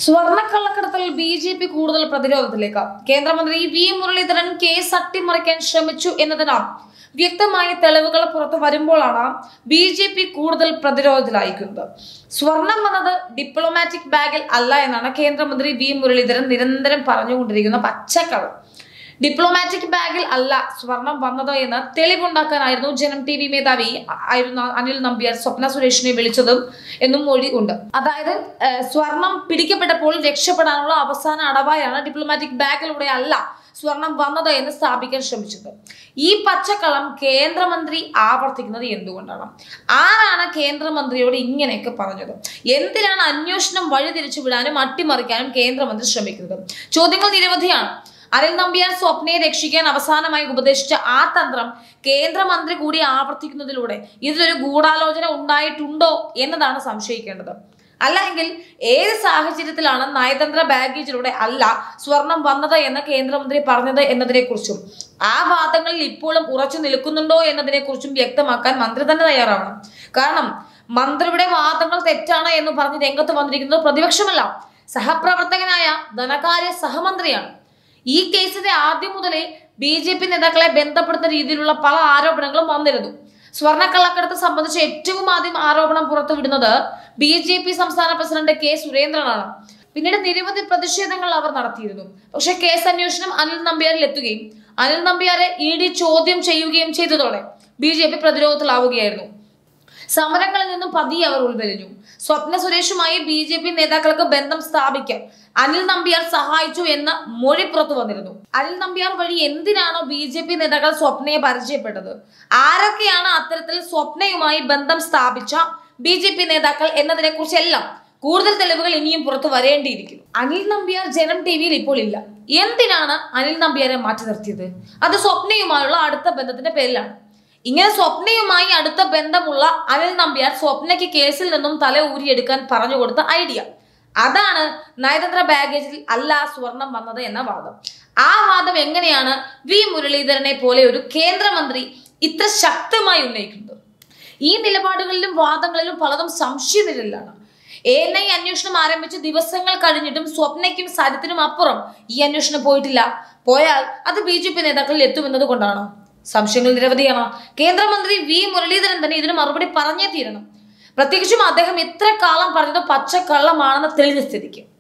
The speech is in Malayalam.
സ്വർണ്ണക്കള്ളക്കടത്തിൽ ബി ജെ പി കൂടുതൽ പ്രതിരോധത്തിലേക്ക് കേന്ദ്രമന്ത്രി വി മുരളീധരൻ കേസ് അട്ടിമറിക്കാൻ ശ്രമിച്ചു എന്നതിനാൽ വ്യക്തമായ തെളിവുകൾ പുറത്തു വരുമ്പോഴാണ് ബി ജെ പി കൂടുതൽ പ്രതിരോധത്തിലായിരിക്കുന്നത് സ്വർണം വന്നത് ഡിപ്ലോമാറ്റിക് ബാഗിൽ അല്ല എന്നാണ് കേന്ദ്രമന്ത്രി വി മുരളീധരൻ നിരന്തരം പറഞ്ഞുകൊണ്ടിരിക്കുന്ന പച്ചക്കള്ളം ഡിപ്ലോമാറ്റിക് ബാഗിൽ അല്ല സ്വർണം വന്നത് എന്ന് തെളിവുണ്ടാക്കാനായിരുന്നു ജനം ടി വി മേധാവി ആയിരുന്ന അനിൽ നമ്പ്യാർ സ്വപ്ന സുരേഷിനെ വിളിച്ചതും എന്നും മൊഴി ഉണ്ട് അതായത് ഏഹ്, സ്വർണം പിടിക്കപ്പെട്ടപ്പോൾ രക്ഷപ്പെടാനുള്ള അവസാന അടവായാണ് ഡിപ്ലോമാറ്റിക് ബാഗിലൂടെ അല്ല സ്വർണം വന്നത് എന്ന് സ്ഥാപിക്കാൻ ശ്രമിച്ചത് ഈ പച്ചക്കള്ളം കേന്ദ്രമന്ത്രി ആവർത്തിക്കുന്നത് എന്തുകൊണ്ടാണ് ആരാണ് കേന്ദ്രമന്ത്രിയോട് ഇങ്ങനെയൊക്കെ പറഞ്ഞത് എന്തിനാണ് അന്വേഷണം വഴിതിരിച്ചു വിടാനും അട്ടിമറിക്കാനും കേന്ദ്രമന്ത്രി ശ്രമിക്കുന്നത് ചോദ്യങ്ങൾ നിരവധിയാണ് അനിൽ നമ്പ്യാർ സ്വപ്നയെ രക്ഷിക്കാൻ അവസാനമായി ഉപദേശിച്ച ആ തന്ത്രം കേന്ദ്രമന്ത്രി കൂടി ആവർത്തിക്കുന്നതിലൂടെ ഇതിലൊരു ഗൂഢാലോചന ഉണ്ടായിട്ടുണ്ടോ എന്നതാണ് സംശയിക്കേണ്ടത് അല്ലെങ്കിൽ ഏത് സാഹചര്യത്തിലാണ് നയതന്ത്ര ബാഗേജിലൂടെ അല്ല സ്വർണം വന്നത് എന്ന് കേന്ദ്രമന്ത്രി പറഞ്ഞത് എന്നതിനെക്കുറിച്ചും ആ വാദങ്ങളിൽ ഇപ്പോഴും ഉറച്ചു നിൽക്കുന്നുണ്ടോ എന്നതിനെക്കുറിച്ചും വ്യക്തമാക്കാൻ മന്ത്രി തന്നെ തയ്യാറാവണം കാരണം മന്ത്രിയുടെ വാദങ്ങൾ തെറ്റാണ് എന്ന് പറഞ്ഞ് രംഗത്ത് വന്നിരിക്കുന്നത് പ്രതിപക്ഷമല്ല സഹപ്രവർത്തകനായ ധനകാര്യ സഹമന്ത്രിയാണ് ഈ കേസിന്റെ ആദ്യം മുതലേ ബി ജെ പി നേതാക്കളെ ബന്ധപ്പെടുന്ന രീതിയിലുള്ള പല ആരോപണങ്ങളും വന്നിരുന്നു സ്വർണ്ണക്കള്ളക്കടത്ത് സംബന്ധിച്ച് ഏറ്റവും ആദ്യം ആരോപണം പുറത്തുവിടുന്നത് ബി ജെ പി സംസ്ഥാന പ്രസിഡന്റ് കെ സുരേന്ദ്രനാണ് പിന്നീട് നിരവധി പ്രതിഷേധങ്ങൾ അവർ നടത്തിയിരുന്നു പക്ഷേ കേസ് അന്വേഷണം അനിൽ നമ്പ്യാരിൽ എത്തുകയും അനിൽ നമ്പ്യാരെ ഇ ഡി ചോദ്യം ചെയ്യുകയും ചെയ്തതോടെ ബി ജെ പി പ്രതിരോധത്തിലാവുകയായിരുന്നു സമരങ്ങളിൽ നിന്നും പതിയെ അവർ ഉൾവലിഞ്ഞു സ്വപ്ന സുരേഷുമായി ബി ജെ പി നേതാക്കൾക്ക് ബന്ധം സ്ഥാപിക്കാൻ അനിൽ നമ്പ്യാർ സഹായിച്ചു എന്ന മൊഴി പുറത്തു വന്നിരുന്നു അനിൽ നമ്പ്യാർ വഴി എന്തിനാണോ ബി ജെ പി നേതാക്കൾ സ്വപ്നയെ പരിചയപ്പെട്ടത് ആരൊക്കെയാണ് അത്തരത്തിൽ സ്വപ്നയുമായി ബന്ധം സ്ഥാപിച്ച ബി ജെ പി നേതാക്കൾ എന്നതിനെ കുറിച്ചെല്ലാം കൂടുതൽ തെളിവുകൾ ഇനിയും പുറത്തു വരേണ്ടിയിരിക്കുന്നു അനിൽ നമ്പ്യാർ ജനം ടി വിയിൽ ഇപ്പോൾ ഇല്ല എന്തിനാണ് അനിൽ നമ്പ്യാരെ മാറ്റി നിർത്തിയത് അത് സ്വപ്നയുമായുള്ള അടുത്ത ബന്ധത്തിന്റെ പേരിലാണ് ഇങ്ങനെ സ്വപ്നയുമായി അടുത്ത ബന്ധമുള്ള അനിൽ നമ്പ്യാർ സ്വപ്നയ്ക്ക് കേസിൽ നിന്നും തല ഊരിയെടുക്കാൻ പറഞ്ഞു കൊടുത്ത ഐഡിയ അതാണ് നയതന്ത്ര ബാഗേജിൽ അല്ല സ്വർണം വന്നത് എന്ന വാദം ആ വാദം എങ്ങനെയാണ് വി മുരളീധരനെ പോലെ ഒരു കേന്ദ്രമന്ത്രി ഇത്ര ശക്തമായി ഉന്നയിക്കുന്നത് ഈ നിലപാടുകളിലും വാദങ്ങളിലും പലതും സംശയനിരലാണ് എ എൻ ഐ അന്വേഷണം ആരംഭിച്ച് ദിവസങ്ങൾ കഴിഞ്ഞിട്ടും സ്വപ്നയ്ക്കും സരിത്തിനും അപ്പുറം ഈ അന്വേഷണം പോയിട്ടില്ല പോയാൽ അത് ബി ജെ പി നേതാക്കളിൽ എത്തുമെന്നത് കൊണ്ടാണോ സംശയങ്ങൾ നിരവധിയാണ് കേന്ദ്രമന്ത്രി വി മുരളീധരൻ തന്നെ ഇതിന് മറുപടി പറഞ്ഞേ തീരണം പ്രത്യേകിച്ചും അദ്ദേഹം ഇത്ര കാലം പറഞ്ഞത് പച്ചക്കള്ളമാണെന്ന് തെളിഞ്ഞ സ്ഥിതിക്ക്